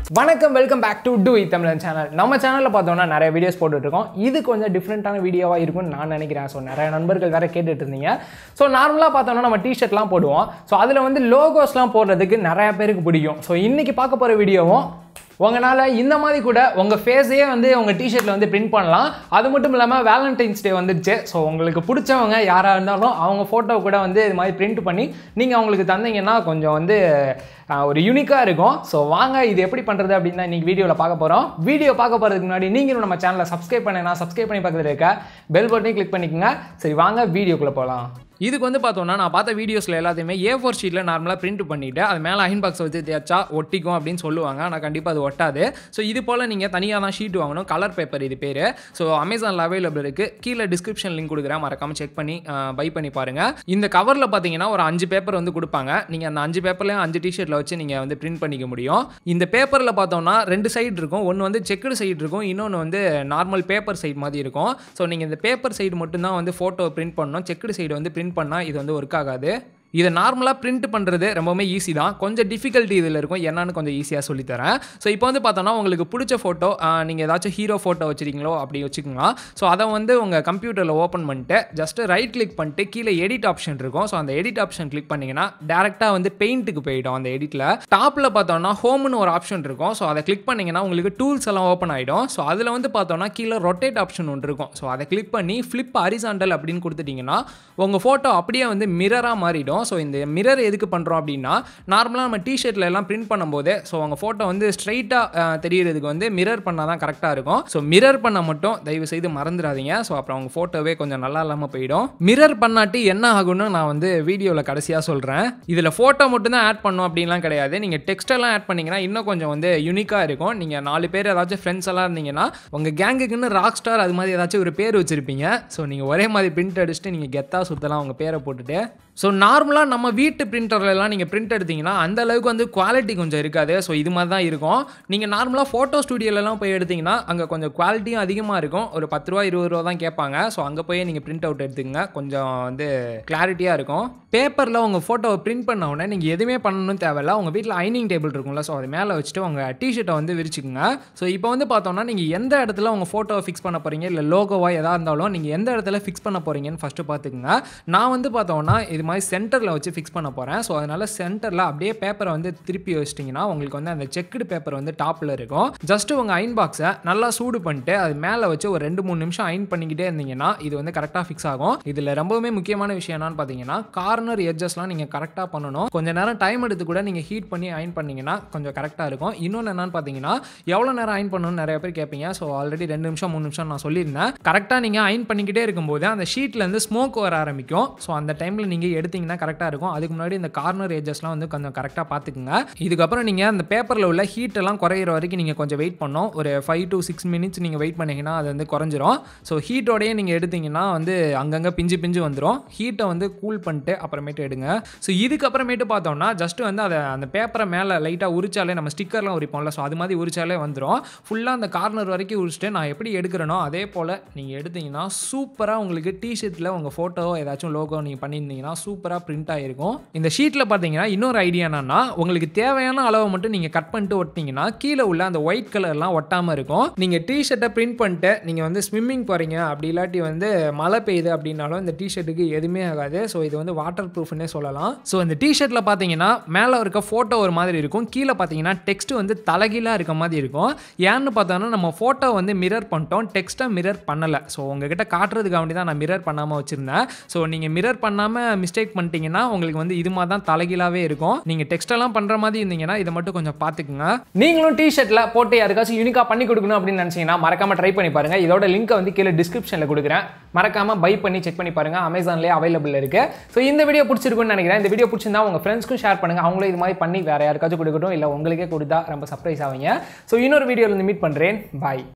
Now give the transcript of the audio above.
வணக்கம் welcome back to to Tamilan channel நம்ம சேனலில் பார்த்தோம்னா நிறைய வீடியோஸ் போட்டுட்ருக்கோம் இது கொஞ்சம் டிஃப்ரெண்ட்டான வீடியோவாக இருக்கும்னு நான் நினைக்கிறேன் ஸோ நிறைய நண்பர்கள் வேறு கேட்டுட்டு இருந்தீங்க ஸோ நார்மலாக பார்த்தோம்னா நம்ம டிஷர்ட்லாம் போடுவோம் ஸோ அதில் வந்து லோகோஸ்லாம் போடுறதுக்கு நிறைய பேருக்கு பிடிக்கும் ஸோ இன்றைக்கி பார்க்க போகிற வீடியோவும் உங்களால் இந்த மாதிரி கூட உங்கள் ஃபேஸையே வந்து உங்கள் டிஷர்ட்டில் வந்து பிரிண்ட் பண்ணலாம் அது மட்டும் இல்லாமல் வேலண்டைன்ஸ் டே வந்துடுச்சு ஸோ உங்களுக்கு பிடிச்சவங்க யாராக இருந்தாலும் அவங்க ஃபோட்டோ கூட வந்து இது மாதிரி பிரிண்ட் பண்ணி நீங்கள் அவங்களுக்கு தந்தீங்கன்னா கொஞ்சம் வந்து ஆஹ், ஒரு யூனிக்காக இருக்கும் ஸோ வாங்க இது எப்படி பண்ணுறது அப்படின்னு தான் இன்றைக்கி வீடியோவில் பார்க்க போகிறோம் வீடியோ பார்க்க போகிறதுக்கு முன்னாடி நீங்களும் நம்ம சேனலை சப்ஸ்கிரைப் பண்ணேன்னா சப்ஸ்கிரைப் பண்ணி பக்கத்தில் இருக்க பெல் பட்டனையும் கிளிக் பண்ணிக்கோங்க சரி வாங்க வீடியோக்குள்ளே போகலாம் இதுக்கு வந்து பார்த்தோம்னா நான் பார்த்த வீடியோஸில் எல்லாத்தையுமே ஏ ஃபோர் ஷீட்டில் நார்மலாக பிரிண்ட் பண்ணிவிட்டு அது மேலே அயன் பாக்ஸ் வச்சு தேய்ச்சா ஒட்டிக்கும் அப்படின்னு சொல்லுவாங்க ஆனால் கண்டிப்பாக அது ஒட்டாது ஸோ இது போல் நீங்கள் தனியாக தான் ஷீட் வாங்கணும் கலர் பேப்பர் இது பேர் ஸோ அமேசானில் அவைலபிள் இருக்குது கீழே டிஸ்கிரிப்ஷன் லிங்க் கொடுக்குறேன் மறக்காமல் செக் பண்ணி பை பண்ணி பாருங்கள் இந்த கவரில் பார்த்தீங்கன்னா ஒரு அஞ்சு பேப்பர் வந்து கொடுப்பாங்க நீங்கள் அந்த அஞ்சு பேப்பர்லேயும் அஞ்சு டிஷர்ட்டில் வச்சு நீங்கள் வந்து பிரிண்ட் பண்ணிக்க முடியும் இந்த பேப்பரில் பார்த்தோம்னா ரெண்டு சைடு இருக்கும் ஒன்று வந்து செக்குடு சைடு இருக்கும் இன்னொன்று வந்து நார்மல் பேப்பர் சைடு மாதிரி இருக்கும் ஸோ நீங்கள் இந்த பேப்பர் சைடு மட்டும்தான் வந்து ஃபோட்டோ பிரிண்ட் பண்ணணும் செக்குடு சைடு வந்து பிரிண்ட் பண்ணால் இது வந்து ஒர்க் ஆகாது இதை நார்மலாக பிரிண்ட் பண்ணுறது ரொம்பவுமே ஈஸி தான் கொஞ்சம் டிஃபிகல்ட்டி இதில் இருக்கும் என்னன்னு கொஞ்சம் ஈஸியாக சொல்லித்தரேன் ஸோ இப்போ வந்து பார்த்தோன்னா உங்களுக்கு பிடிச்ச ஃபோட்டோ நீங்கள் ஏதாச்சும் ஹீரோ ஃபோட்டோ வச்சுருக்கீங்களோ அப்படி வச்சுக்கோங்க ஸோ அதை வந்து உங்கள் கம்ப்யூட்டரில் ஓப்பன் பண்ணிட்டு ஜஸ்ட்டு ரைட் கிளிக் பண்ணிட்டு கீழே எடிட் ஆப்ஷன் இருக்கும் ஸோ அந்த எடிட் ஆப்ஷன் கிளிக் பண்ணிங்கன்னா டேரெக்டாக வந்து பெயிண்ட்டுக்கு போயிடும் அந்த எடிட்டில் டாப்பில் பார்த்தோன்னா ஹோம்னு ஒரு ஆப்ஷன் இருக்கும் ஸோ அதை கிளிக் பண்ணிங்கன்னா உங்களுக்கு டூல்ஸ் எல்லாம் ஓப்பன் ஆகிடும் ஸோ அதில் வந்து பார்த்தோன்னா கீழே ரொட்டேட் ஆப்ஷன் ஒன்று இருக்கும் ஸோ அதை கிளிக் பண்ணி ஃப்ளிப் ஹரிசாண்டல் அப்படின்னு கொடுத்துட்டிங்கன்னா உங்கள் ஃபோட்டோ அப்படியே வந்து மிரராக மாறிடும் ஸோ இந்த மிரர் எதுக்கு பண்ணுறோம் அப்படின்னா நார்மலாக நம்ம டிஷர்ட்டில் எல்லாம் பிரிண்ட் பண்ணும்போது ஸோ உங்கள் ஃபோட்டோ வந்து ஸ்ட்ரைட்டாக தெரியறதுக்கு வந்து மிரர் பண்ணால் தான் கரெக்டாக இருக்கும் ஸோ மிரர் பண்ண மட்டும் தயவு செய்து மறந்துடாதீங்க ஸோ அப்புறம் உங்கள் ஃபோட்டோவே கொஞ்சம் நல்லா இல்லாமல் போயிடும் மிரர் பண்ணாட்டி என்ன ஆகும்னு நான் வந்து வீடியோவில் கடைசியாக சொல்கிறேன் இதில் ஃபோட்டோ மட்டும் தான் ஆட் பண்ணும் அப்படின்லாம் கிடையாது நீங்கள் டெக்ஸ்ட் எல்லாம் ஆட் பண்ணீங்கன்னா இன்னும் கொஞ்சம் வந்து யூனிக்காக இருக்கும் நீங்கள் நாலு பேர் ஏதாச்சும் ஃப்ரெண்ட்ஸ் எல்லாம் இருந்தீங்கன்னா உங்கள் கேங்குக்குன்னு ராக் ஸ்டார் அது மாதிரி ஏதாச்சும் ஒரு பேர் வச்சுருப்பீங்க ஸோ நீங்கள் ஒரே மாதிரி பிரிண்ட் அடிச்சுட்டு நீங்கள் கெத்தாக சுற்றலாம் உங்கள் பேரை போட்டுட்டு ஸோ நார்மலாக நம்ம வீட்டு பிரிண்டர்லாம் நீங்கள் பிரிண்ட் எடுத்தீங்கன்னா அந்த அளவுக்கு வந்து குவாலிட்டி கொஞ்சம் இருக்காது ஸோ இது மாதிரி தான் இருக்கும் நீங்கள் நார்மலாக ஃபோட்டோ ஸ்டுடியோலலாம் போய் எடுத்தீங்கன்னா அங்கே கொஞ்சம் குவாலிட்டியும் அதிகமாக இருக்கும் ஒரு பத்து ரூபா இருபது ரூபா தான் கேட்பாங்க ஸோ அங்கே போய் நீங்கள் பிரிண்ட் அவுட் எடுத்துக்கங்க கொஞ்சம் வந்து கிளாரிட்டியாக இருக்கும் பேப்பரில் உங்கள் ஃபோட்டோவை பிரிண்ட் பண்ண உடனே நீங்கள் எதுவுமே பண்ணணும்னு தேவையில்ல உங்கள் வீட்டில் ஐனிங் டேபிள் இருக்கும்ல ஸோ அது மேலே வச்சுட்டு உங்கள் டிஷர்ட்டை வந்து விரிச்சுக்குங்க ஸோ இப்போ வந்து பார்த்தோம்னா நீங்கள் எந்த இடத்துல உங்கள் ஃபோட்டோவை ஃபிக்ஸ் பண்ண போகிறீங்க இல்லை லோகோவா எதாக இருந்தாலும் நீங்கள் எந்த இடத்துல ஃபிக்ஸ் பண்ண போகிறீங்கன்னு ஃபஸ்ட்டு பார்த்துக்குங்க நான் வந்து பார்த்தோம்னா இது மாதிரி சென்டரில் வச்சு ஃபிக்ஸ் பண்ண போகிறேன் ஸோ அதனால் சென்டரில் அப்படியே பேப்பரை வந்து திருப்பி வச்சிட்டிங்கன்னா உங்களுக்கு வந்து அந்த செக்குடு பேப்பர் வந்து டாப்பில் இருக்கும் ஜஸ்ட் உங்கள் அயன் பாக்ஸை நல்லா சூடு பண்ணிட்டு அது மேலே வச்சு ஒரு ரெண்டு மூணு நிமிஷம் அயன் பண்ணிக்கிட்டே இருந்தீங்கன்னா இது வந்து கரெக்டாக ஃபிக்ஸ் ஆகும் இதில் ரொம்பவுமே முக்கியமான விஷயம் என்னன்னு பார்த்தீங்கன்னா கார்னர் எட்ஜஸ்லாம் நீங்கள் கரெக்டாக பண்ணணும் கொஞ்சம் நேரம் டைம் எடுத்து கூட நீங்கள் ஹீட் பண்ணி அயன் பண்ணீங்கன்னா கொஞ்சம் கரெக்டாக இருக்கும் இன்னொன்று என்னன்னு பார்த்தீங்கன்னா எவ்வளோ நேரம் அயன் பண்ணணும்னு நிறைய பேர் கேட்பீங்க ஸோ ஆல்ரெடி ரெண்டு நிமிஷம் மூணு நிமிஷம் நான் சொல்லியிருந்தேன் கரெக்டாக நீங்கள் அயன் பண்ணிக்கிட்டே இருக்கும்போது அந்த ஷீட்லேருந்து ஸ்மோக் வர ஆரம்பிக்கும் ஸோ அந்த டைமில் நீங்கள் எடுத்தீங்கன்னா கரெக்டாக இருக்கும் அதுக்கு முன்னாடி இந்த கார்னர் ஏஜஸ்லாம் வந்து கொஞ்சம் கரெக்டாக பார்த்துக்குங்க இதுக்கப்புறம் நீங்கள் அந்த பேப்பரில் உள்ள ஹீட் எல்லாம் குறையிற வரைக்கும் நீங்கள் கொஞ்சம் வெயிட் பண்ணணும் ஒரு ஃபைவ் டு சிக்ஸ் மினிட்ஸ் நீங்கள் வெயிட் பண்ணீங்கன்னா அது வந்து குறைஞ்சிரும் ஸோ ஹீட்டோடயே நீங்கள் எடுத்தீங்கன்னா வந்து அங்கங்கே பிஞ்சு பிஞ்சு வந்துடும் ஹீட்டை வந்து கூல் பண்ணிட்டு அப்புறமேட்டு எடுங்க ஸோ இதுக்கப்புறமேட்டு பார்த்தோம்னா ஜஸ்ட் வந்து அதை அந்த பேப்பரை மேலே லைட்டாக உரிச்சாலே நம்ம ஸ்டிக்கர்லாம் உரிப்போம்ல ஸோ அது மாதிரி உரிச்சாலே வந்துடும் ஃபுல்லாக அந்த கார்னர் வரைக்கும் உரிச்சிட்டு நான் எப்படி எடுக்கிறேனோ அதே போல் நீங்கள் எடுத்தீங்கன்னா சூப்பராக உங்களுக்கு டிஷர்ட்டில் உங்கள் ஃபோட்டோ ஏதாச்சும் லோகோ நீங்கள் பண்ணியிருந்தீங்கன்னா சூப்பராக பிரிண்ட் ஆகிருக்கும் இந்த ஷீட்டில் பார்த்தீங்கன்னா இன்னொரு ஐடியா என்னன்னா உங்களுக்கு தேவையான அளவை மட்டும் நீங்கள் கட் பண்ணிட்டு ஒட்டிங்கன்னா கீழே உள்ள அந்த ஒயிட் கலர்லாம் ஒட்டாமல் இருக்கும் நீங்கள் டிஷர்ட்டை பிரிண்ட் பண்ணிட்டு நீங்கள் வந்து ஸ்விம்மிங் போகிறீங்க அப்படி இல்லாட்டி வந்து மழை பெய்யுது அப்படின்னாலும் இந்த டிஷர்ட்டுக்கு எதுவுமே ஆகாது ஸோ இது வந்து வாட்டர் ப்ரூஃப்னே சொல்லலாம் ஸோ இந்த டிஷர்ட்டில் பார்த்தீங்கன்னா மேலே இருக்க ஃபோட்டோ ஒரு மாதிரி இருக்கும் கீழே பார்த்தீங்கன்னா டெக்ஸ்ட் வந்து தலைகீழாக இருக்க மாதிரி இருக்கும் ஏன்னு பார்த்தோன்னா நம்ம ஃபோட்டோ வந்து மிரர் பண்ணிட்டோம் டெக்ஸ்ட்டை மிரர் பண்ணலை ஸோ உங்ககிட்ட காட்டுறதுக்காண்டி தான் நான் மிரர் பண்ணாமல் வச்சுருந்தேன் ஸோ நீங்கள் மிரர் பண்ணாமல் மிஸ்டேக் பண்ணிட்டீங்கன்னா உங்களுக்கு வந்து இது மாதிரி தான் தலைகீழாகவே இருக்கும் நீங்கள் டெக்ஸ்டெல்லாம் பண்ணுற மாதிரி இருந்தீங்கன்னா இதை மட்டும் கொஞ்சம் பார்த்துக்குங்க நீங்களும் டிஷர்ட்டில் போட்டு யாருக்காச்சும் யூனிக்காக பண்ணி கொடுக்கணும் அப்படின்னு நினச்சிங்கன்னா மறக்காம ட்ரை பண்ணி பாருங்க இதோட லிங்க்கை வந்து கீழே டிஸ்கிரிப்ஷனில் கொடுக்குறேன் மறக்காம பை பண்ணி செக் பண்ணி பாருங்க அமேசான்லேயே அவைலபிள் இருக்கு ஸோ இந்த வீடியோ பிடிச்சிருக்குன்னு நினைக்கிறேன் இந்த வீடியோ பிடிச்சிருந்தா உங்க ஃப்ரெண்ட்ஸ்க்கும் ஷேர் பண்ணுங்க அவங்களும் இது மாதிரி பண்ணி வேற யாருக்காச்சும் கொடுக்கட்டும் இல்லை உங்களுக்கே கொடுத்தா ரொம்ப சர்ப்ரைஸ் ஆவீங்க ஸோ இன்னொரு வீடியோவில் இருந்து மீட் பண்ணுறேன் பாய்